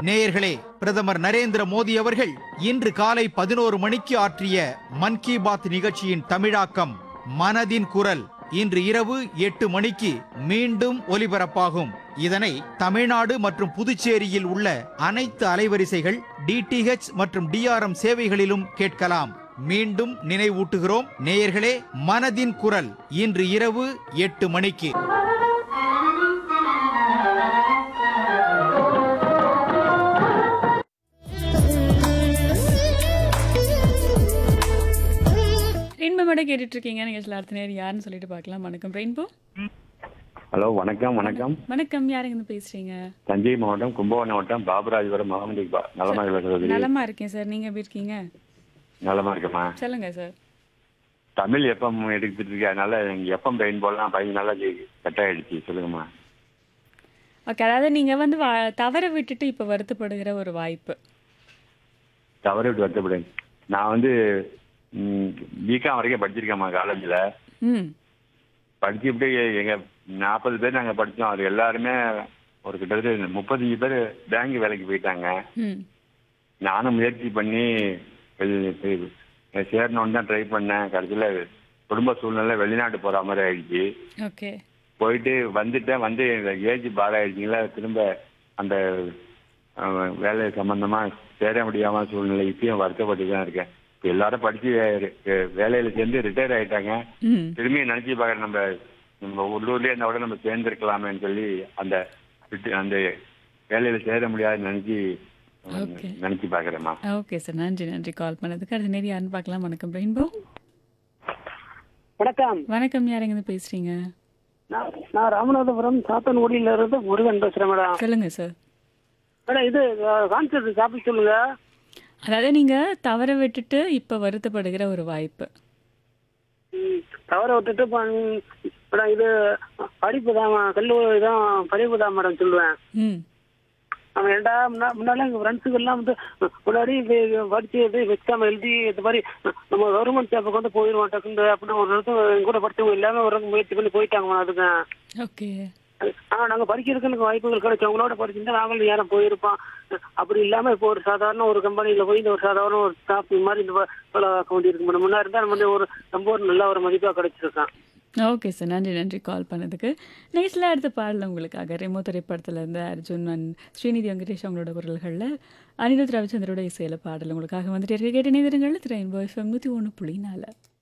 நேயர்களே பிரதமர் நரேந்திர மோடி அவர்கள் இன்று காலை பதினோரு மணிக்கு ஆற்றிய மன் கி பாத் நிகழ்ச்சியின் தமிழாக்கம் மனதின் குரல் இன்று இரவு எட்டு மணிக்கு மீண்டும் ஒலிபரப்பாகும் இதனை தமிழ்நாடு மற்றும் புதுச்சேரியில் உள்ள அனைத்து அலைவரிசைகள் டிடிஹெச் மற்றும் டிஆர்எம் சேவைகளிலும் கேட்கலாம் மீண்டும் நினைவூட்டுகிறோம் நேயர்களே மனதின் குரல் இன்று இரவு எட்டு மணிக்கு ரெயின்போ மேடம் கேட்டுட்டு இருக்கீங்க நீங்கள் அடுத்த நேரம் யாருன்னு சொல்லிட்டு பார்க்கலாம் வணக்கம் ரெயின்போ ஹலோ வணக்கம் வணக்கம் வணக்கம் யாருங்க இருந்து பேசுறீங்க தஞ்சை மாவட்டம் கும்பகோணம் மாவட்டம் பாபராஜபுரம் முகமது இக்பால் நலமா இருக்கிறது நலமா இருக்கேன் சார் நீங்க எப்படி இருக்கீங்க நலமா இருக்கமா சொல்லுங்க சார் தமிழ் எப்பம் எடுத்துட்டு இருக்கேன் அதனால எப்பம் ரெயின் போடலாம் பையன் நல்லா கட் ஆயிடுச்சு சொல்லுங்கம்மா ஓகே அதாவது நீங்க வந்து வா- தவற விட்டுட்டு இப்ப வருத்தப்படுகிற ஒரு வாய்ப்பு தவறு விட்டு வருத்தப்படுங்க நான் வந்து பிகாம் வரைக்கும் படிச்சிருக்கேம்மா காலேஜில் ம் படிச்சுட்டு எங்க நாற்பது பேர் நாங்கள் படித்தோம் அது எல்லாருமே ஒரு கிட்டத்தட்ட முப்பத்தஞ்சு பேர் பேங்க் வேலைக்கு போயிட்டாங்க ம் நானும் முயற்சி பண்ணி வெளி- போய் சேரணும்னு தான் ட்ரை பண்ணேன் கடைசியில் குடும்ப சூழ்நிலை வெளிநாட்டு போகிற மாதிரி ஆயிடுச்சு ஓகே போயிட்டு வந்துட்டேன் வந்து ஏஜ் பார் ஆயிடுச்சுங்களா திரும்ப அந்த அஹ், வேலை சம்பந்தமா சேர முடியாம சூழ்நிலை இப்பயும் வருத்தப்பட்டு தான் இருக்கேன் இப்போ எல்லாரும் படிச்சு வே- வேலையில சேர்ந்து ரிட்டையர் ஆயிட்டாங்க ம் திரும்பி நினைச்சு பார்க்குறேன் நம்ம நம்ம உள்ளூர்லயே இருந்தா கூட நம்ம சேர்ந்துருக்கலாமேன்னு சொல்லி அந்த ரிட்டு- அந்த வேலையில சேர முடியாது நினைச்சு Okay. நினைச்சு பார்க்குறேம்மா ஓகே சார் நன்றி நன்றி கால் பண்ணதுக்கு அடுத்த நேரம் யாருன்னு பார்க்கலாம் வணக்கம் ரெயின்போ வணக்கம் வணக்கம் யாருங்க இருந்து பேசுறீங்க நான் நான் ராமநாதபுரம் சாத்தன்குடியில இருந்து முருகன் பேசுறேன் மேடம் சொல்லுங்க சார் மேடம் இது கான்செப்ட் டாபிக் சொல்லுங்க அதாவது நீங்க தவற விட்டுட்டு இப்ப வருத்தப்படுகிற ஒரு வாய்ப்பு ம், தவற விட்டுட்டு இப்ப, ம், மேடம் இது படிப்பு தான் கல்லூரி தான் படிப்பு தான் மேடம் சொல்லுவேன் ம் அவன் ஏன்டா முன்னா முன்னால எங்கள் ஃப்ரெண்ட்ஸுக்கெல்லாம் வந்து முன்னாடி இது இது படிச்சு இது எக்ஸாம் எழுதி இந்த மாதிரி நம்ம கவர்மெண்ட் ஜாப்புக்கு வந்து போயிடுவோம் டக்குண்டு அப்படின்னு ஒரு இடத்துல எங்க கூட படிச்சவங்க எல்லாமே ஒரு இடத்துக்கு முயற்சி பண்ணி போயிட்டாங்க மேடம் அதுக்கு ஓகே ஆனா நாங்க படிக்கிறதுக்கு எனக்கு வாய்ப்புகள் கிடைச்சு அவங்களோட படிச்சிருந்தா நாங்களும் யாரும் போயிருப்போம் அப்படி இல்லாம இப்போ ஒரு சாதாரண ஒரு கம்பெனில போய் இந்த ஒரு சாதாரண ஒரு ஸ்டாஃப் மாதிரி இந்த வேலை பார்க்க வேண்டியிருக்கு மேடம் முன்னாடி இருந்தா நம்ம வந்து ஒரு ரொம்ப ஒரு நல்ல ஒரு மதிப்பா கிடைச்சிருக்கான் ஓகே சார் நன்றி நன்றி கால் பண்ணதுக்கு நெக்ஸ்ட்ல அடுத்த பாடல உங்களுக்காக ரெமோ திரைப்படத்துல இருந்து அர்ஜுன் அண்ட் ஸ்ரீநிதி வெங்கடேஷ் அவங்களோட குரல்களில் அனிருத் ரவிச்சந்திரோட இசையில பாடல் உங்களுக்காக வந்துட்டு இருக்க கேட்டு நேரங்களில் திரையின் எஃப்எம் நூற்றி ஒன்று புள்ளி நாலு